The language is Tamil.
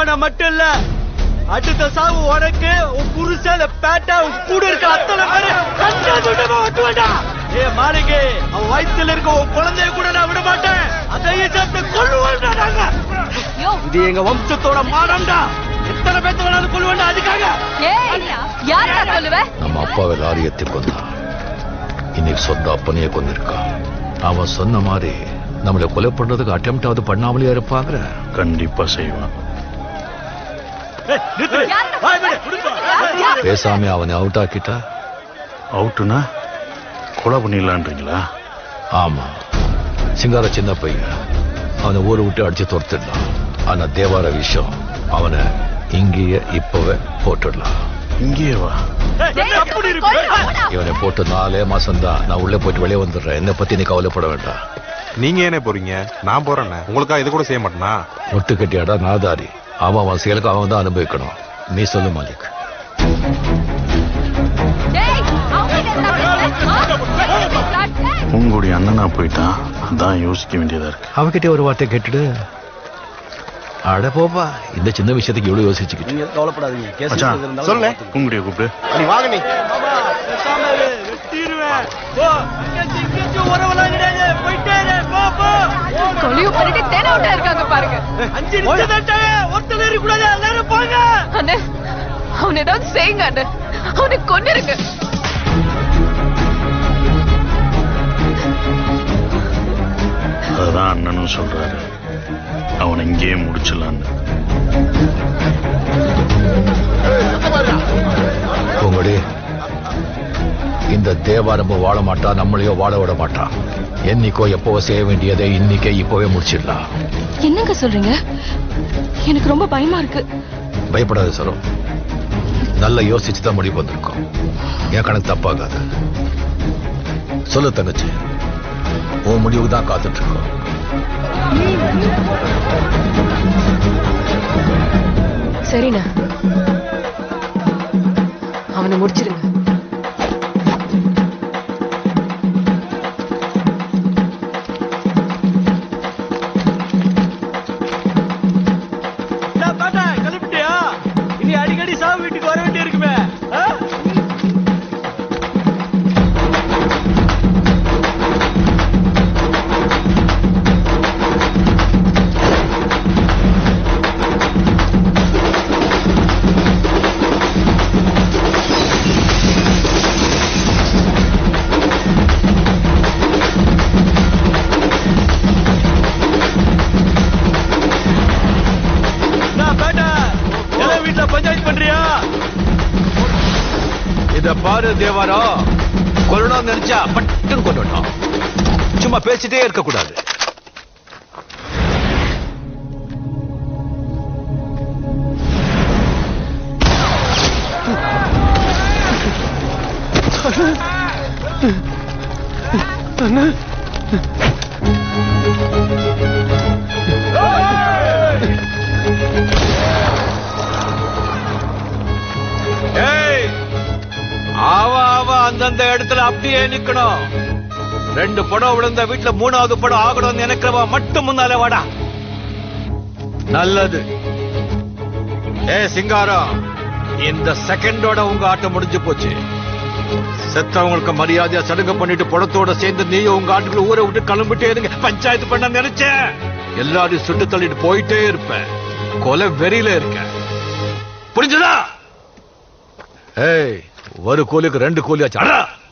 அவனை மட்டும் இல்ல அடுத்த சாவு உனக்கு உன் புருஷன் பேட்டா உன் கூட இருக்க அத்தனை பேரு கண்டா துண்டமா ஒட்டுவேண்டா ஏ மாளிகை அவன் வயித்துல இருக்க உன் குழந்தைய கூட நான் விட மாட்டேன் அதையும் சேர்த்து கொள்ளுவேன்டா நாங்க யோ இது எங்க வம்சத்தோட மானம்டா எத்தனை பேத்த வேணாலும் கொள்ளுவேன்டா அதுக்காக ஏய் யாரா சொல்லுவ நம்ம அப்பாவை லாரி எத்தி கொண்டான் இன்னைக்கு சொந்த அப்பனையே கொண்டிருக்கான் அவன் சொன்ன மாதிரி நம்மளை கொலை பண்றதுக்கு அட்டெம்ட் ஆகுது பண்ணாமலே இருப்பாங்க கண்டிப்பா செய்வான் ஏய், நிறுத்து. யாருடா வாய் மூடு, கொடுப்பா. யார்? பேசாம அவனை அவுட் ஆக்கிட்டா அவுட்டுனா கொலை பண்ணிடலான்றீங்களா ஆமா சிங்கார சின்ன பையன் அவனை ஊரை விட்டு அடிச்சு துரத்திடலாம் ஆனா தேவார விஷயம் அவனை இங்கேயே இப்பவே போட்டுடலாம் இங்கேயே வா ஏய், டேய், அப்படி இருக்கு. கொல்லுடா, போடா. இவனை போட்டு நாலே மாசம் தான் நான் உள்ளே போயிட்டு வெளியே வந்துடுறேன் என்னை பத்தி நீ கவலைப்பட வேண்டாம் நீங்க ஏனே போறீங்க நான் போறேண்ணே உங்களுக்கா இது கூட செய்ய மாட்டேனா ஒட்டு கட்டியாடா நாதாரி அவன் அவன் செயலுக்கு அவன் தான் அனுபவிக்கணும் நீ சொல்லு மாலிக் டேய் அவங்க என்ன பேசுற உங்களுடைய அண்ணனா போயிட்டான் அதான் யோசிக்க வேண்டியதா இருக்கு அவகிட்ட ஒரு வார்த்தை கேட்டுடு அட போப்பா இந்த சின்ன விஷயத்துக்கு இவ்வளவு யோசிச்சுக்கிட்டு நீங்க கவலைப்படாதீங்க கேஸ் மச்சான் எது இருந்தாலும் சொல்லு. பார்த்துக்கலாம். உங்களுடைய கூப்பிடு நீ வாங்க நீ மாமா, பேசாம இரு, வெட்டிருவேன். போ, அங்கேயும் இங்கேயும் உறவெல்லாம் கிடையாது. போயிட்டே இரு, போ, போ. கொலிவு பண்ணிட்டு தேன விட்டா இருக்காங்க பாருங்க அஞ்சு நிமிஷம் தான்ட்டாங்க. ஒருத்தர் இருக்கக்கூடாது, எல்லாரும் போங்க. அண்ணே அவன் ஏதாவது செய்யுங்க அண்ணே அவனை கொன்னிருங்க அதுதான் அண்ணனும் சொல்றாரு அவனை இங்கேயே முடிச்சிடலான்னு உங்களுடைய இந்த தேவா நம்ம வாழ மாட்டா நம்மளையோ வாழ விட மாட்டான் என்னைக்கோ எப்பவோ செய்ய வேண்டியதை இன்னைக்கே இப்பவே முடிச்சிடலாம் என்னங்க சொல்றீங்க எனக்கு ரொம்ப பயமா இருக்கு பயப்படாத சரம் நல்லா யோசிச்சு தான் முடிவு வந்திருக்கோம் என் கணக்கு தப்பாகாது சொல்லு தங்கச்சி உன் முடிவுக்கு தான் காத்துட்டு இருக்கோம் சரிண்ணா அவனை முடிச்சிருங்க நான் பாட்டா, கிளம்பிட்டியா? இனி அடிக்கடி சாவு வீட்டுக்கு வர வேண்டி இருக்குமே ஆ? நான் பாட்டா, எல்லாம் வீட்டுல பஞ்சாயத்து பண்றியா இத பாரு தேவாரா கொல்லணும் நினைச்சா பட்டுன்னு கொல்லணும் சும்மா பேசிட்டே இருக்க கூடாது ஏய் அவ அவ அந்தந்த இடத்துல அப்படியே நிக்கணும் ரெண்டு படம் விழுந்த வீட்டுல மூணாவது படம் ஆகணும்னு நினைக்கிறவா மட்டும் முன்னால வாடா நல்லது ஏ சிங்காரம் இந்த செகண்டோட உங்க ஆட்டம் முடிஞ்சு போச்சு செத்தவங்களுக்கு மரியாதையா சடுங்கு பண்ணிட்டு படத்தோட சேர்ந்து நீயும் உங்க ஆட்டுக்குள்ள ஊரை விட்டு கிளம்பிட்டே இருங்க பஞ்சாயத்து பண்ண நினைச்சேன் எல்லாரையும் சுட்டு தள்ளிட்டு போயிட்டே இருப்பேன் கொலை வெறியில இருக்க புரிஞ்சுதா ஏய் ஒரு கூலிக்கு ரெண்டு கூலியாச்சு அடா